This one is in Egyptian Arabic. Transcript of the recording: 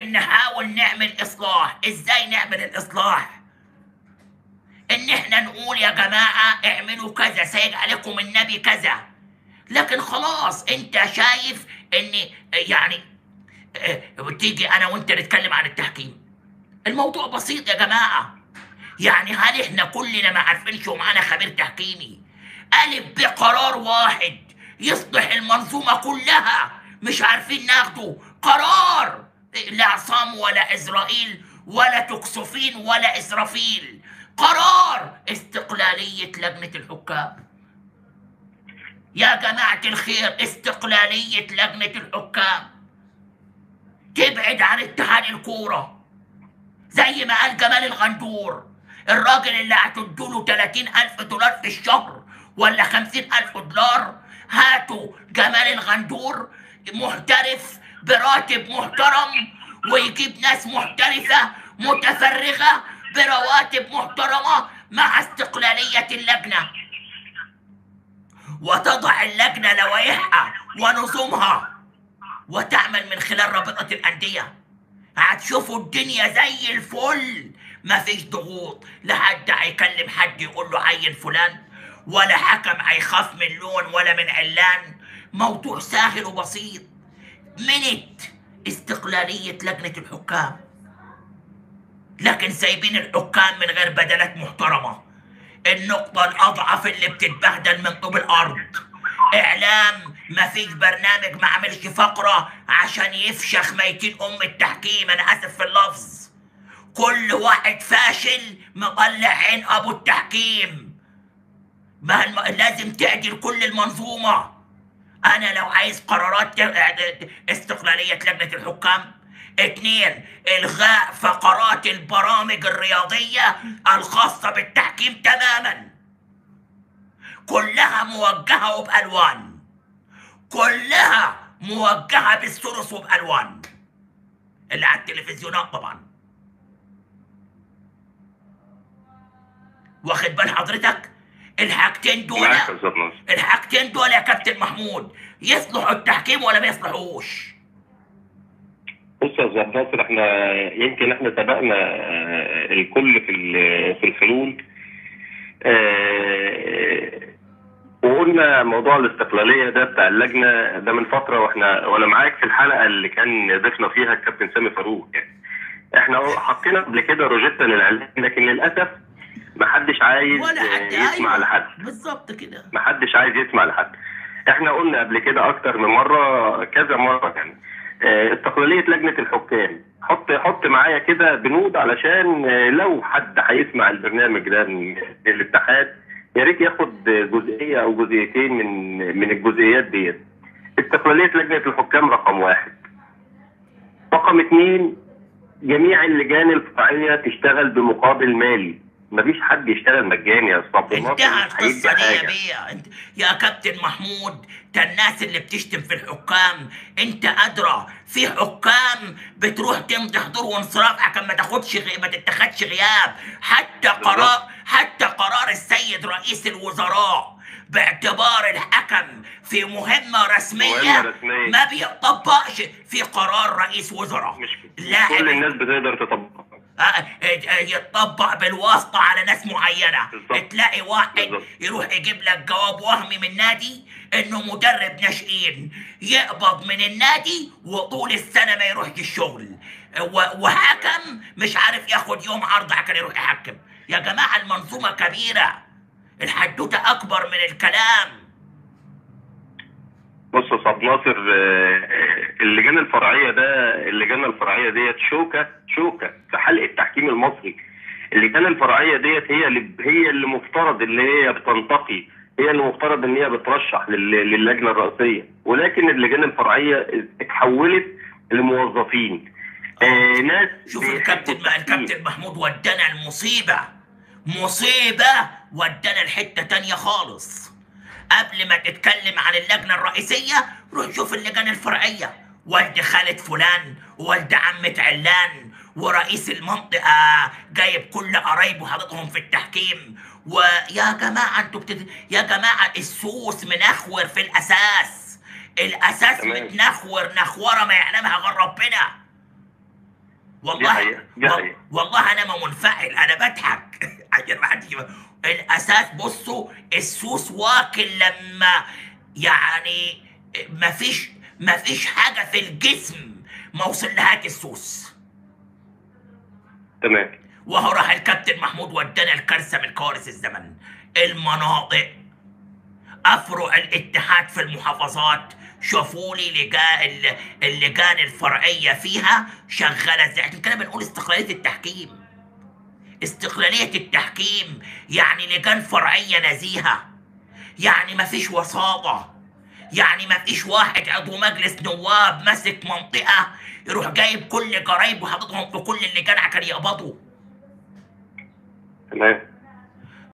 نحاول نعمل اصلاح ازاي نعمل الاصلاح ان احنا نقول يا جماعة اعملوا كذا سيجي عليكم النبي كذا لكن خلاص انت شايف ان يعني اه، تيجي انا وانت نتكلم عن التحكيم الموضوع بسيط يا جماعة يعني هل احنا كلنا ما عارفينش ومعانا خبير تحكيمي ألف بقرار واحد يصلح المنظومة كلها مش عارفين ناخده قرار لا عصام ولا إسرائيل ولا تكسفين ولا إسرافيل قرار استقلالية لجنة الحكام يا جماعة الخير استقلالية لجنة الحكام تبعد عن اتحاد الكورة زي ما قال جمال الغندور الراجل اللي هتدوله 30 ألف دولار في الشهر ولا 50 ألف دولار هاتوا جمال الغندور محترف براتب محترم ويجيب ناس محترفة متفرغة برواتب محترمة مع استقلالية اللجنة وتضع اللجنة لوائحها ونظامها وتعمل من خلال رابطة الأندية هتشوفوا الدنيا زي الفل مفيش ضغوط لا حد هيكلم حد يقول له عين فلان ولا حكم هيخاف من لون ولا من علان موضوع سهل وبسيط منت استقلالية لجنة الحكام لكن سايبين الحكام من غير بدلات محترمة النقطة الأضعف اللي بتتبهدل من طوب الأرض إعلام مفيش برنامج ما عملش فقرة عشان يفشخ ميتين أم التحكيم أنا آسف في اللفظ كل واحد فاشل مطلع عين أبو التحكيم ما الم... لازم تعدل كل المنظومة أنا لو عايز قرارات ت- استقلالية لجنة الحكام اتنين إلغاء فقرات البرامج الرياضية الخاصة بالتحكيم تماما كلها موجهة وبألوان كلها موجهة بالثلث وبألوان اللي على التلفزيونات طبعا واخد بال حضرتك الحاجتين دول معاك يا استاذ ناصر الحاجتين دول يا كابتن محمود يصلحوا التحكيم ولا ما يصلحوش بص يا استاذ ناصر احنا يمكن احنا سبقنا آه، الكل في ال- في الحلول آه، وقلنا موضوع الاستقلاليه ده بتاع اللجنه ده من فتره واحنا وانا معاك في الحلقه اللي كان ضيفنا فيها الكابتن سامي فاروق يعني احنا حطينا قبل كده روجيتا للاعلام لكن للاسف ما حدش عايز ولا حد آه، يسمع أيوة، لحد بالظبط كده محدش عايز يسمع لحد احنا قلنا قبل كده اكتر من مره كذا مره يعني اه، استقلاليه لجنه الحكام حط حط معايا كده بنود علشان اه، لو حد هيسمع البرنامج ده من الاتحاد يا ريت ياخد جزئيه او جزئيتين من من الجزئيات ديت استقلاليه لجنه الحكام رقم واحد رقم اثنين جميع اللجان الفرعيه تشتغل بمقابل مالي مفيش حد يشتغل مجاني يا استاذ انتهى القصه دي يا حاجة. بيه انت يا كابتن محمود ده الناس اللي بتشتم في الحكام انت ادرى في حكام بتروح تمضي حضور وانصراف عشان ما تاخدش غي... ما تتخدش غياب حتى قرار حتى قرار السيد رئيس الوزراء باعتبار الحكم في مهمة رسمية, مهمة رسمية. ما بيطبقش في قرار رئيس وزراء مش لا كل الناس بتقدر تطبق آه، آه، يتطبق بالواسطة على ناس معينة بالظبط. تلاقي واحد بالظبط. يروح يجيب لك جواب وهمي من نادي انه مدرب ناشئين يقبض من النادي وطول السنة ما يروحش الشغل و- وحكم مش عارف ياخد يوم عرض عشان يروح يحكم يا جماعة المنظومة كبيرة الحدوتة أكبر من الكلام بص يا استاذ ناصر آه، آه، اللجان الفرعيه ده اللجان الفرعيه ديت شوكه شوكه في حلق التحكيم المصري اللجان الفرعيه ديت هي اللي هي اللي مفترض اللي هي بتنتقي هي اللي مفترض ان هي بترشح لل- للجنه الرئيسيه ولكن اللجان الفرعيه اتحولت لموظفين آه ناس شوف بيحبوا الكابتن مع التحكيم. الكابتن محمود ودانا المصيبة مصيبة ودانا لحتة تانية خالص قبل ما تتكلم عن اللجنة الرئيسية روح شوف اللجان الفرعية والد خالد فلان ووالد عمة علان ورئيس المنطقة جايب كل قرايبه حاططهم في التحكيم ويا جماعة انتوا بتد... يا جماعة السوس منخور في الأساس الأساس تمام. متنخور نخورة ما يعلمها غير ربنا والله حقيقة، دي وال- حقيقة. والله انا ما منفعل انا بضحك عشان ما حدش يبقى- الاساس بصوا السوس واكل لما يعني ما فيش ما فيش حاجه في الجسم ما وصل لهاك السوس تمام وهو راح الكابتن محمود ودانا الكارثه من كوارث الزمن المناطق افرع الاتحاد في المحافظات شوفوا لي لجا... ال- اللجان الفرعيه فيها شغاله ازاي عشان كده بنقول استقلاليه التحكيم استقلاليه التحكيم يعني لجان فرعيه نزيهه يعني ما فيش وساطه يعني ما فيش واحد عضو مجلس نواب ماسك منطقه يروح جايب كل جرايب وحاططهم في كل اللجان عشان يقبضوا تمام